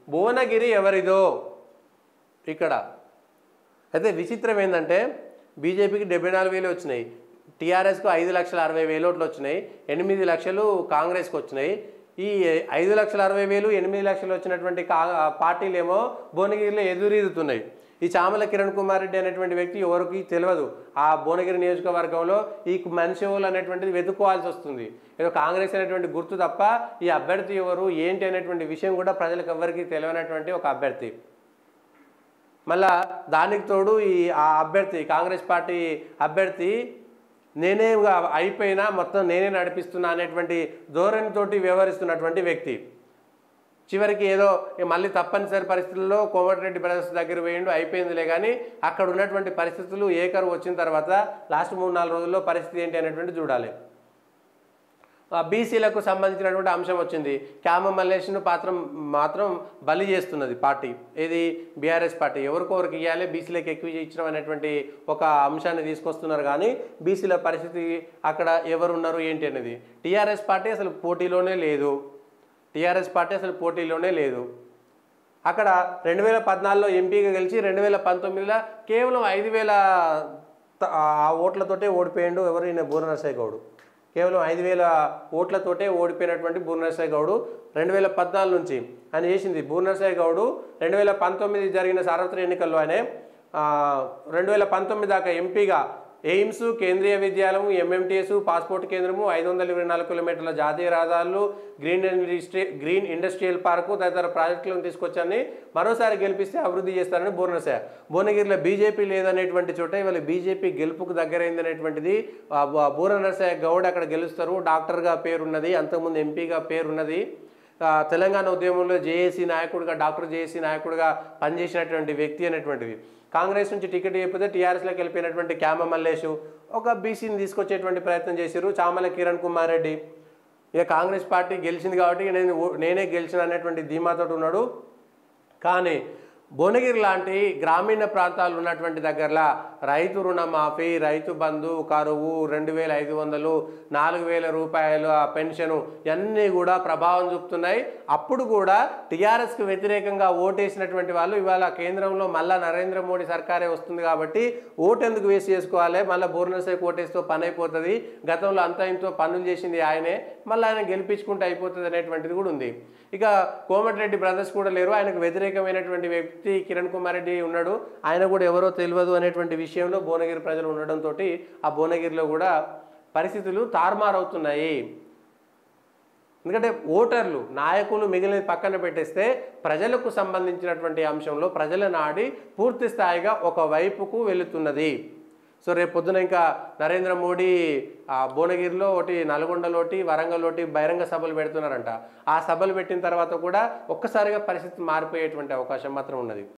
భువనగిరి ఎవరిదో ఇక్కడ అయితే విచిత్రం ఏంటంటే బీజేపీకి డెబ్బై నాలుగు వేలు వచ్చినాయి టీఆర్ఎస్కు ఐదు లక్షల అరవై వేలు ఓట్లు వచ్చినాయి ఎనిమిది లక్షలు కాంగ్రెస్కి వచ్చినాయి ఈ ఐదు లక్షల అరవై వేలు ఎనిమిది లక్షలు వచ్చినటువంటి కా పార్టీలేమో భువనగిరిలో ఎదురీదుతున్నాయి ఈ చామల కిరణ్ కుమార్ రెడ్డి అనేటువంటి వ్యక్తి ఎవరికి తెలియదు ఆ భువనగిరి నియోజకవర్గంలో ఈ మనిషి ఎవరు అనేటువంటిది వెతుక్కోవాల్సి వస్తుంది ఏదో కాంగ్రెస్ అనేటువంటి గుర్తు తప్ప ఈ అభ్యర్థి ఎవరు ఏంటి అనేటువంటి విషయం కూడా ప్రజలకు ఎవరికి తెలియనటువంటి ఒక అభ్యర్థి మళ్ళా దానికి తోడు ఈ ఆ అభ్యర్థి కాంగ్రెస్ పార్టీ అభ్యర్థి నేనే ఇక అయిపోయినా మొత్తం నేనే నడిపిస్తున్నా అనేటువంటి ధోరణితోటి వ్యవహరిస్తున్నటువంటి వ్యక్తి చివరికి ఏదో ఇక మళ్ళీ తప్పనిసరి పరిస్థితుల్లో కోమటిరెడ్డి బ్రదర్స్ దగ్గర వేయండు అయిపోయిందిలే కానీ అక్కడ ఉన్నటువంటి పరిస్థితులు ఏకరు వచ్చిన తర్వాత లాస్ట్ మూడు నాలుగు రోజుల్లో పరిస్థితి ఏంటి అనేటువంటి చూడాలి ఆ బీసీలకు సంబంధించినటువంటి అంశం వచ్చింది క్యామ మల్లేష్ను పాత్రం మాత్రం బలి చేస్తున్నది పార్టీ ఏది బీఆర్ఎస్ పార్టీ ఎవరికొవరికి ఇవ్వాలి బీసీలకు ఎక్కువ ఇచ్చడం అనేటువంటి ఒక అంశాన్ని తీసుకొస్తున్నారు కానీ బీసీల పరిస్థితి అక్కడ ఎవరు ఉన్నారు ఏంటి అనేది టీఆర్ఎస్ పార్టీ అసలు పోటీలోనే లేదు టీఆర్ఎస్ పార్టీ అసలు పోటీలోనే లేదు అక్కడ రెండు వేల పద్నాలుగులో ఎంపీగా గెలిచి రెండు వేల పంతొమ్మిదిలో కేవలం ఐదు వేల త- ఆ ఓట్లతోటే ఓడిపోయిండు ఎవరు ఈయన బూరనరసయ్య గౌడు కేవలం ఐదు వేల ఓట్లతోటే ఓడిపోయినటువంటి బూరనరసయ్య గౌడు రెండు వేల పద్నాలుగు నుంచి ఆయన చేసింది బూరనరసయ్య గౌడు రెండు వేల పంతొమ్మిది జరిగిన సార్వత్రిక ఎన్నికల్లో ఆయన రెండు వేల పంతొమ్మిది దాకా ఎంపీగా ఎయిమ్స్ కేంద్రీయ విద్యాలయం ఎంఎంటీఎస్ పాస్పోర్ట్ కేంద్రము ఐదు వందల ఇరవై నాలుగు కిలోమీటర్ల జాతీయ రహదారులు green industry green industrial park తదితర ప్రాజెక్టులను తీసుకొచ్చని మరోసారి గెలిపిస్తే అభివృద్ధి చేస్తారని బూర్నసే భువనగిరిలో బీజేపీ లేదనేటువంటి చోట ఇవాళ బీజేపీ గెలుపుకు దగ్గరైంది అనేటువంటిది బూర నరసయ్య గౌడ్ అక్కడ గెలుస్తారు డాక్టర్గా పేరున్నది అంతకుముందు ఎంపీగా పేరున్నది ఆ, తెలంగాణ ఉద్యమంలో జేఏసీ నాయకుడిగా డాక్టర్ జేఏసీ నాయకుడిగా పనిచేసినటువంటి వ్యక్తి అనేటువంటిది కాంగ్రెస్ నుంచి టికెట్ ఇవ్వకపోతే టీఆర్ఎస్లోకి వెళ్ళిపోయినటువంటి క్యామ మల్లేషు ఒక బీసీని తీసుకొచ్చేటువంటి ప్రయత్నం చేశారు చామల కిరణ్ కుమార్ రెడ్డి ఇక కాంగ్రెస్ పార్టీ గెలిచింది కాబట్టి నేను ఓ- నేనే గెలిచిన అనేటువంటి ధీమాతో ఉన్నాడు కానీ భువనగిరి లాంటి గ్రామీణ ప్రాంతాలు ఉన్నటువంటి దగ్గరలో రైతు రుణమాఫీ రైతు బంధు కరువు రెండు వేల ఐదు వందలు నాలుగు వేల రూపాయలు ఆ పెన్షను ఇవన్నీ కూడా ప్రభావం చూపుతున్నాయి అప్పుడు కూడా టీఆర్ఎస్కి వ్యతిరేకంగా ఓటేసినటువంటి వాళ్ళు ఇవాళ కేంద్రంలో మళ్ళా నరేంద్ర మోడీ సర్కారే వస్తుంది కాబట్టి ఓటు ఎందుకు వేసి చేసుకోవాలి మళ్ళీ బోర్నసైకి ఓటేస్తూ పని అయిపోతుంది గతంలో అంతా ఇంతో పనులు చేసింది ఆయనే మళ్ళీ ఆయన గెలిపించుకుంటే అయిపోతుంది అనేటువంటిది కూడా ఉంది ఇక కోమటిరెడ్డి బ్రదర్స్ కూడా లేరు ఆయనకు వ్యతిరేకమైనటువంటి వ్యక్తి కిరణ్ కుమార్ రెడ్డి ఉన్నాడు ఆయన కూడా ఎవరో తెలియదు అనేటువంటి విషయంలో భువనగిరి ప్రజలు ఉండడంతో ఆ భువనగిరిలో కూడా పరిస్థితులు తారుమారవుతున్నాయి ఎందుకంటే ఓటర్లు నాయకులు మిగిలిన పక్కన పెట్టేస్తే ప్రజలకు సంబంధించినటువంటి అంశంలో ప్రజల నాడి పూర్తి స్థాయిగా ఒక వైపుకు వెళుతున్నది సో రేపు పొద్దున ఇంకా నరేంద్ర మోడీ ఆ భువనగిరిలో ఒకటి నల్గొండలో ఒకటి వరంగల్ ఒకటి బహిరంగ సభలు పెడుతున్నారంట ఆ సభలు పెట్టిన తర్వాత కూడా ఒక్కసారిగా పరిస్థితి మారిపోయేటువంటి అవకాశం మాత్రం ఉన్నది